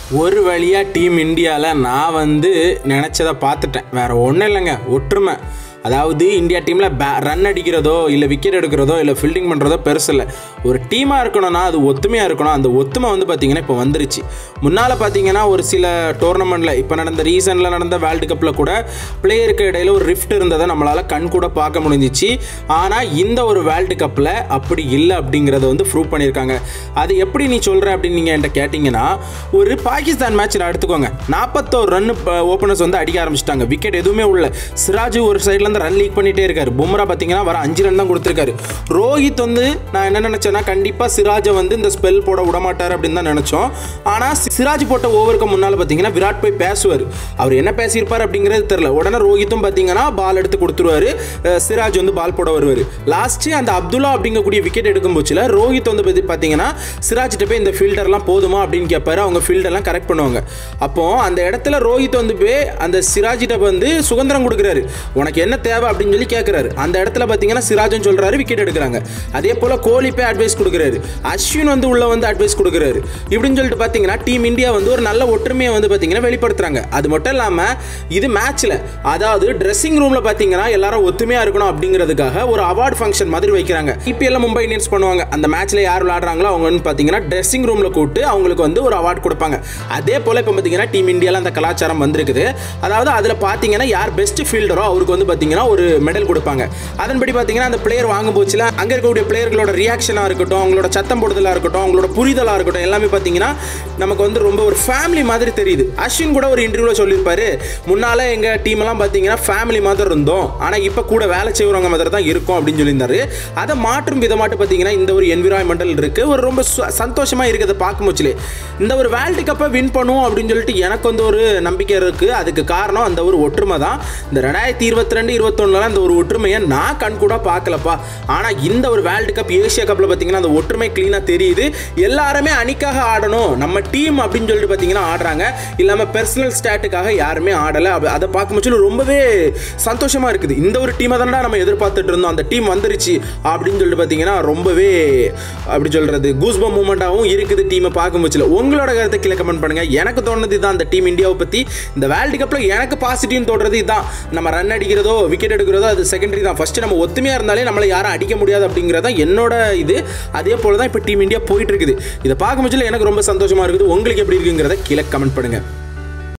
ஒரு வழியாக டீம் இந்தியாவில் நான் வந்து நினச்சதை பார்த்துட்டேன் வேறு ஒன்றும் இல்லைங்க ஒற்றுமை அதாவது இந்தியா டீமில் பே ரன் அடிக்கிறதோ இல்லை விக்கெட் எடுக்கிறதோ இல்லை ஃபீல்டிங் பண்ணுறதோ பெருசு இல்லை ஒரு டீமாக இருக்கணும்னா அது ஒத்துமையாக இருக்கணும் அந்த ஒத்துமை வந்து பார்த்திங்கன்னா இப்போ வந்துருச்சு முன்னால் பார்த்தீங்கன்னா ஒரு சில டோர்னமெண்ட்டில் இப்போ நடந்த ரீசனில் நடந்த வேர்ல்டு கப்பில் கூட பிளேயருக்கு இடையில ஒரு ரிஃப்ட் இருந்ததை நம்மளால் கண் கூட பார்க்க முடிஞ்சிச்சு ஆனால் இந்த ஒரு வேர்ல்டு கப்பில் அப்படி இல்லை அப்படிங்கிறத வந்து ப்ரூவ் பண்ணியிருக்காங்க அது எப்படி நீ சொல்கிற அப்படின்னு நீங்கள் என்கிட்ட கேட்டிங்கன்னா ஒரு பாகிஸ்தான் மேட்ச் எடுத்துக்கோங்க நாற்பத்தோரு ரன் ஓப்பனர்ஸ் வந்து அடிக்க ஆரம்பிச்சிட்டாங்க விக்கெட் எதுவுமே உள்ள சிராஜ் ஒரு சைடில் இருந்து ரன் லீக் பண்ணிட்டே இருக்காரு பும்ரா பார்த்தீங்கன்னா வர அஞ்சு ரன் தான் கொடுத்துருக்காரு ரோஹித் வந்து நான் என்ன நினச்சேன்னா கண்டிப்பாக சிராஜை வந்து இந்த ஸ்பெல் போட விடமாட்டார் அப்படின்னு தான் நினச்சோம் ஆனால் சிராஜ் போட்ட ஓவருக்கு முன்னால் பார்த்தீங்கன்னா விராட் போய் பேசுவார் அவர் என்ன பேசியிருப்பார் அப்படிங்கிறது தெரில உடனே ரோஹித்தும் பார்த்தீங்கன்னா பால் எடுத்து கொடுத்துருவாரு அஹ் சிராஜ் வந்து பால் போட வருவார் லாஸ்ட்டு அந்த அப்துல்லா அப்படிங்கக்கூடிய விக்கெட் எடுக்கும் போச்சில் ரோஹித் வந்து பத்தி பார்த்தீங்கன்னா சிராஜ்கிட்ட போய் இந்த ஃபீல்டர்லாம் போதுமா அப்படின்னு கேட்பாரு அவங்க ஃபீல்டர்லாம் கரெக்ட் பண்ணுவாங்க அப்போ அந்த இடத்துல ரோஹித் வந்து போய் அந்த சிராஜிட்ட வந்து சுதந்திரம் கொடுக்குறாரு உனக்கு என்ன தேவை அப்படின்னு சொல்லி கேட்குறாரு அந்த இடத்துல பார்த்தீங்கன்னா சிராஜும் சொல்கிறாரு விக்கெட் எடுக்கிறாங்க அதே போல் கோலி போய் அட்வைஸ் கொடுக்குறாரு அஸ்வின் வந்து உள்ள வந்து அட்வைஸ் கொடுக்குறாரு இப்படின்னு சொல்லிட்டு பார்த்தீங்கன்னா டீம் இந்தியா வந்து ஒரு நல்ல ஒற்றுமையை வந்து பார்த்தீங்கன்னா வெளிப்படுத்துறாங்க அது மட்டும் இல்லாமல் இது மேட்ச்சில் அதாவது ட்ரெஸ்ஸிங் ரூமில் பார்த்தீங்கன்னா எல்லாரும் ஒத்துமையாக இருக்கணும் அப்படிங்கிறதுக்காக ஒரு அவார்ட் ஃபங்க்ஷன் மாதிரி வைக்கிறாங்க ஐபிஎல்ல மும்பை இந்தியன்ஸ் பண்ணுவாங்க அந்த மேட்ச்சில் யார் விளாடுறாங்களோ அவங்க வந்து பார்த்தீங்கன்னா ட்ரெஸ்ஸிங் ரூமில் கூப்பிட்டு அவங்களுக்கு வந்து ஒரு அவார்ட் கொடுப்பாங்க அதே போல் இப்போ பார்த்தீங்கன்னா டீம் இந்தியாவில் அந்த கலாச்சாரம் வந்திருக்குது அதாவது அதில் பார்த்தீங்கன்னா யார் பெஸ்ட் ஃபீல்டரோ அவருக்கு வந்து பார்த்தீங்கன்னா ஒரு மெடல் கொடுப்பாங்க அதன்படி பார்த்தீங்கன்னா அந்த பிளேயர் வாங்கும் போச்சுல அங்கே இருக்கக்கூடிய பிளேயர்களோட ரியாக்ஷனாக இருக்கட்டும் அவங்களோட சத்தம் போடுதலாக இருக்கட்டும் அவங்களோட புரிதலாக இருக்கட்டும் எல்லாமே பார்த்தீங்கன்னா நமக்கு வந்து ரொம்ப ஒரு ஃபேமிலி மாதிரி தெரியுது அஸ்வின் கூட ஒரு இன்டர்வியூவில் சொல்லியிருப்பாரு முன்னால் எங்கள் டீம் எல்லாம் பார்த்தீங்கன்னா ஃபேமிலி மாதிரி இருந்தோம் ஆனால் இப்போ கூட வேலை செய்கிறவங்க மாதிரி தான் இருக்கும் அப்படின்னு சொல்லியிருந்தாரு அதை மாற்றும் விதமாட்டு பார்த்தீங்கன்னா இந்த ஒரு என்விரான்மெண்டல் இருக்குது ஒரு ரொம்ப சு- சந்தோஷமா இருக்கிறத பார்க்கும் போச்சுலே இந்த ஒரு வேர்ல்டு கப்பை வின் பண்ணுவோம் அப்படின்னு சொல்லிட்டு எனக்கு வந்து ஒரு நம்பிக்கை இருக்குது அதுக்கு காரணம் அந்த ஒரு ஒற்றுமை தான் இந்த ரெண்டாயிரத்தி இருபத்தி ரெண்டு இருபத்தொன்னுலாம் இந்த ஒரு ஒற்றுமையை நான் கண் கூட பார்க்கலப்பா ஆனால் இந்த ஒரு வேர்ல்டு கப் ஏசியா கப்பில் பார்த்தீங்கன்னா அந்த ஒற்றுமை க்ளீனாக தெரியுது எல்லாருமே அணிக்காக ஆடணும் நம்ம டீம் அப்படின்னு சொல்லிட்டு பார்த்தீங்கன்னா ஆடுறாங்க இல்லாமல் பர்சனல் ஸ்டாட்டுக்காக யாருமே ஆடலை அப்ப- அதை பார்க்கும் போச்சு ரொம்பவே சந்தோஷமாக இருக்குது இந்த ஒரு டீமை தானடா நம்ம எதிர்பார்த்துட்டு இருந்தோம் அந்த டீம் வந்துருச்சு அப்படின்னு சொல்லிட்டு பார்த்தீங்கன்னா ரொம்பவே அப்படி சொல்கிறது கூஸ்பம் மூமெண்ட்டாகவும் இருக்குது டீமை பார்க்கும் போச்சுல உங்களோட கருத்தை கீழே கமெண்ட் பண்ணுங்கள் எனக்கு தோணுது இதுதான் அந்த டீம் இந்தியாவை பற்றி இந்த வேர்ல்டு கப்பில் எனக்கு பாசிட்டிவ்னு தோன்றது இதுதான் நம்ம ரன் அடிக்கிறதோ விக்கெட் எடுக்கிறதோ அது செகண்டரி தான் ஃபஸ்ட்டு நம்ம ஒத்துமையாக இருந்தாலே நம்மளை யாரும் அடிக்க முடியாது அப்படிங்கிறது தான் என்னோட இது அதே போல் தான் இப்போ டீம் இந்தியா போயிட்டு இருக்குது இதை பார்க்கும் போச்சுல எனக்கு ரொம்ப சந்தோஷமாக இருக்குது உங்களுக்கு எப்படி இருக்குங்கிறத கீழே கமெண்ட் பண்ணுங்கள்